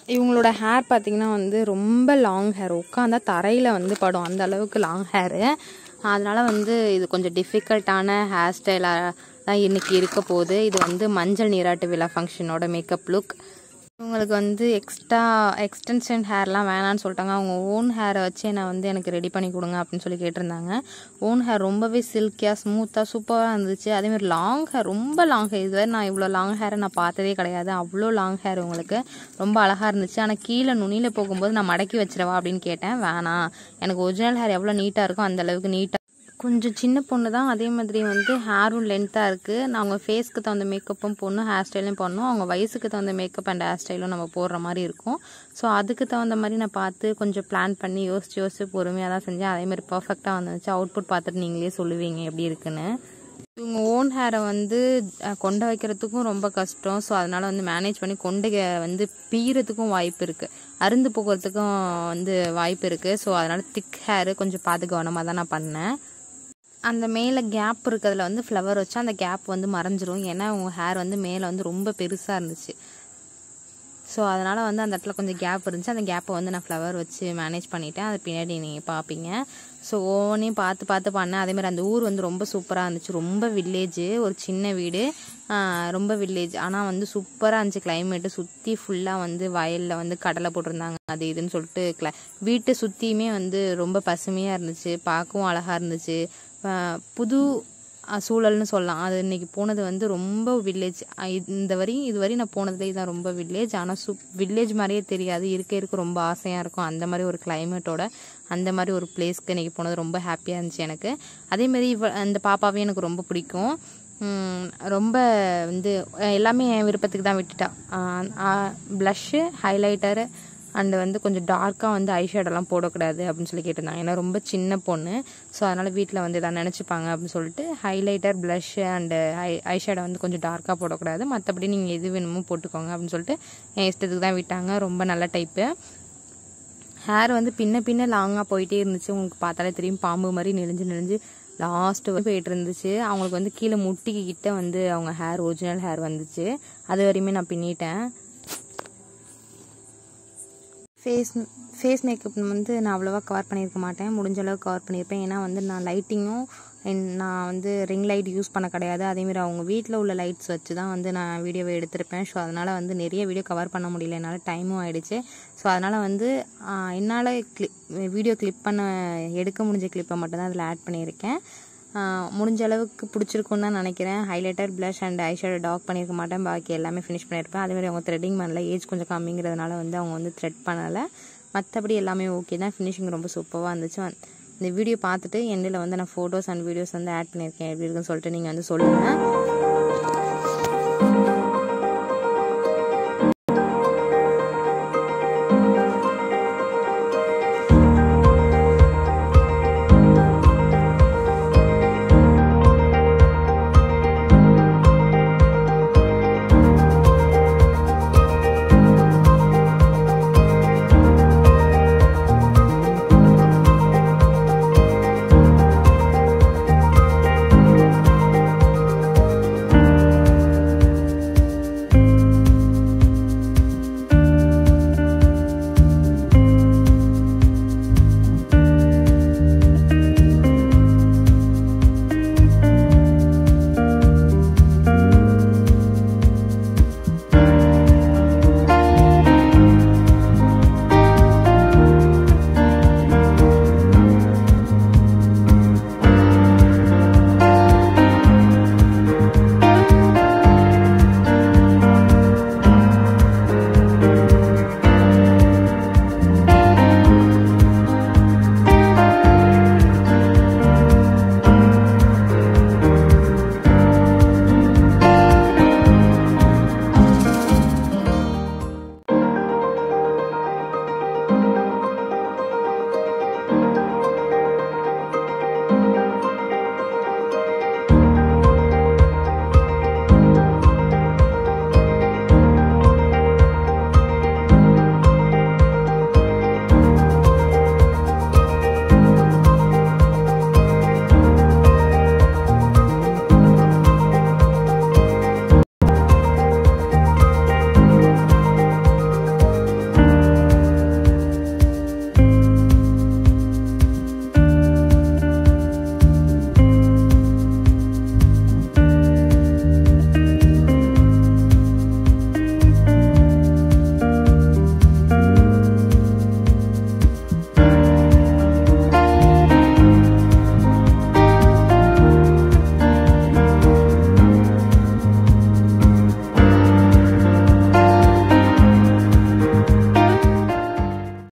இவங்களோட ஹேர் பார்த்தீங்கன்னா வந்து ரொம்ப லாங் ஹேர் உட்காந்தா தரையில் வந்து படும் அந்த அளவுக்கு லாங் ஹேரு அதனால வந்து இது கொஞ்சம் டிஃபிகல்ட்டான ஹேர் ஸ்டைலாக தான் இன்னைக்கு இருக்க போகுது இது வந்து மஞ்சள் நீராட்டு விழா ஃபங்க்ஷனோட மேக்கப் லுக் இவங்களுக்கு வந்து எக்ஸ்ட்ரா எக்ஸ்டென்ஷன் ஹேர்லாம் வேணான்னு சொல்லிட்டாங்க அவங்க ஓன் ஹேரை வச்சே நான் வந்து எனக்கு ரெடி பண்ணி கொடுங்க அப்படின்னு சொல்லி கேட்டிருந்தாங்க ஓன் ஹேர் ரொம்பவே சில்கியாக ஸ்மூத்தாக சூப்பராக இருந்துச்சு அதேமாதிரி லாங் ஹேர் ரொம்ப லாங் ஹேர் இதுவரை நான் இவ்வளோ லாங் ஹேரை நான் பார்த்ததே கிடையாது அவ்வளோ லாங் ஹேர் உங்களுக்கு ரொம்ப அழகாக இருந்துச்சு ஆனால் கீழே நுனியில் போகும்போது நான் மடக்கி வச்சிடவா அப்படின்னு கேட்டேன் வேணாம் எனக்கு ஒரிஜினல் ஹேர் எவ்வளோ நீட்டாக இருக்கோ அந்த அளவுக்கு நீட்டாக கொஞ்சம் சின்ன பொண்ணு தான் அதே மாதிரி வந்து ஹேரும் லென்த்தாக இருக்குது நான் அவங்க ஃபேஸ்க்கு தகுந்த மேக்கப்பும் போடணும் ஹேர் ஸ்டைலும் பண்ணணும் அவங்க வயசுக்கு தகுந்த மேக்கப் அண்ட் ஹேர் ஸ்டைலும் நம்ம போடுற மாதிரி இருக்கும் ஸோ அதுக்கு தகுந்த மாதிரி நான் பார்த்து கொஞ்சம் பிளான் பண்ணி யோசிச்சு யோசிச்சு பொறுமையாக தான் செஞ்சேன் அதே மாதிரி பர்ஃபெக்டாக வந்துச்சு அவுட்புட் பார்த்துட்டு நீங்களே சொல்லுவீங்க எப்படி இருக்குன்னு இவங்க ஓன் ஹேரை வந்து அஹ், கொண்ட வைக்கிறதுக்கும் ரொம்ப கஷ்டம் ஸோ அதனால வந்து மேனேஜ் பண்ணி கொண்டைக வந்து பீறதுக்கும் வாய்ப்பு இருக்குது அருந்து போகிறதுக்கும் வந்து வாய்ப்பு இருக்குது ஸோ அதனால திக் ஹேரு கொஞ்சம் பார்த்து கவனமாக தான் நான் பண்ணேன் அந்த மேலே கேப் இருக்கிறதுல வந்து ஃப்ளவர் வச்சா அந்த கேப் வந்து மறைஞ்சிரும் ஏன்னா உங்கள் ஹேர் வந்து மேலே வந்து ரொம்ப பெருசாக இருந்துச்சு ஸோ அதனால் வந்து அந்த இடத்துல கொஞ்சம் கேப் இருந்துச்சு அந்த கேப்பை வந்து நான் ஃப்ளவர் வச்சு மேனேஜ் பண்ணிட்டேன் அது பின்னாடி நீங்கள் பார்ப்பீங்க ஸோ ஒவ்வொன்றையும் பார்த்து பார்த்து பண்ணேன் அதேமாதிரி அந்த ஊர் வந்து ரொம்ப சூப்பராக இருந்துச்சு ரொம்ப வில்லேஜு ஒரு சின்ன வீடு ஆஹ் ரொம்ப வில்லேஜ் ஆனால் வந்து சூப்பராக இருந்துச்சு கிளைமேட்டு சுற்றி ஃபுல்லாக வந்து வயலில் வந்து கடலை போட்டிருந்தாங்க அது இதுன்னு சொல்லிட்டு கிள வீட்டை சுற்றியுமே வந்து ரொம்ப பசுமையாக இருந்துச்சு பார்க்கவும் அழகாக இருந்துச்சு ஆஹ் புது அஹ் சூழல்னு சொல்லலாம் அது இன்னைக்கு போனது வந்து ரொம்ப வில்லேஜ் இந்த வரையும் இது வரையும் நான் போனதுலேயே தான் ரொம்ப வில்லேஜ் ஆனால் சூப் வில்லேஜ் மாதிரியே தெரியாது இருக்க இருக்க ரொம்ப ஆசையாக இருக்கும் அந்த மாதிரி ஒரு கிளைமேட்டோட அந்த மாதிரி ஒரு பிளேஸ்க்கு இன்னைக்கு போனது ரொம்ப ஹாப்பியாக இருந்துச்சு எனக்கு அதேமாரி இவ அந்த பாப்பாவே எனக்கு ரொம்ப பிடிக்கும் உம், ரொம்ப வந்து அஹ் எல்லாமே என் விருப்பத்துக்கு தான் விட்டுட்டா ப்ளஷ்ஷு ஹைலைட்டரு அண்டு வந்து கொஞ்சம் டார்க்காக வந்து ஐஷேடெல்லாம் போடக்கூடாது அப்படின்னு சொல்லி கேட்டிருந்தாங்க ஏன்னா ரொம்ப சின்ன பொண்ணு ஸோ அதனால் வீட்டில் வந்து எதாவது நினச்சிப்பாங்க அப்படின்னு சொல்லிட்டு ஹைலைட்டர் ப்ளஷ் அண்டு ஐ ஐஷேடை வந்து கொஞ்சம் டார்க்காக போடக்கூடாது மற்றபடி நீங்கள் எது வேணுமோ போட்டுக்கோங்க அப்படின்னு சொல்லிட்டு என் இஷ்டத்துக்கு தான் விட்டாங்க ரொம்ப நல்ல டைப்பு ஹேர் வந்து பின்ன பின்ன லாங்காக போயிட்டே இருந்துச்சு உங்களுக்கு பார்த்தாலே தெரியும் பாம்பு மாதிரி நெளிஞ்சு நெளிஞ்சு லாஸ்ட் வரை போயிட்டு இருந்துச்சு அவங்களுக்கு வந்து கீழே முட்டிக்கு கிட்ட வந்து அவங்க ஹேர் ஒரிஜினல் ஹேர் வந்துச்சு அது வரையுமே நான் பின்னிட்டேன் ஃபேஸ் ஃபேஸ் மேக்கப் வந்து நான் அவ்வளோவா கவர் பண்ணியிருக்க மாட்டேன் முடிஞ்ச அளவுக்கு கவர் பண்ணியிருப்பேன் ஏன்னா வந்து நான் லைட்டிங்கும் நான் வந்து ரிங் லைட் யூஸ் பண்ண கிடையாது அதேமாரி அவங்க வீட்டில் உள்ள லைட்ஸ் வச்சு தான் வந்து நான் வீடியோவை எடுத்திருப்பேன் ஸோ அதனால் வந்து நிறைய வீடியோ கவர் பண்ண முடியல என்னால் டைமும் ஆயிடுச்சு ஸோ அதனால் வந்து ஆஹ், என்னால் கிளிப் வீடியோ கிளிப் பண்ண எடுக்க முடிஞ்ச கிளிப்பை மட்டும்தான் அதில் ஆட் பண்ணியிருக்கேன் ஆஹ், முடிஞ்ச அளவுக்கு பிடிச்சிருக்குன்னு தான் நினைக்கிறேன் highlighter blush and eyeshadow dark பண்ணியிருக்க மாட்டேன் பாக்கி எல்லாமே ஃபினிஷ் பண்ணியிருப்பேன் அதேமாதிரி அவங்க த்ரெட்டிங் பண்ணல ஏஜ் கொஞ்சம் கம்மிங்கிறதுனால வந்து அவங்க வந்து த்ரெட் பண்ணலை மற்றபடி எல்லாமே ஓகே தான் ஃபினிஷிங் ரொம்ப சூப்பராக இருந்துச்சு வந்து- இந்த வீடியோ பார்த்துட்டு எண்டில் வந்து நான் ஃபோட்டோஸ் அண்ட் வீடியோஸ் வந்து ஆட் பண்ணியிருக்கேன் எப்படி இருக்குன்னு சொல்லிட்டு நீங்கள் வந்து சொல்லுங்கள்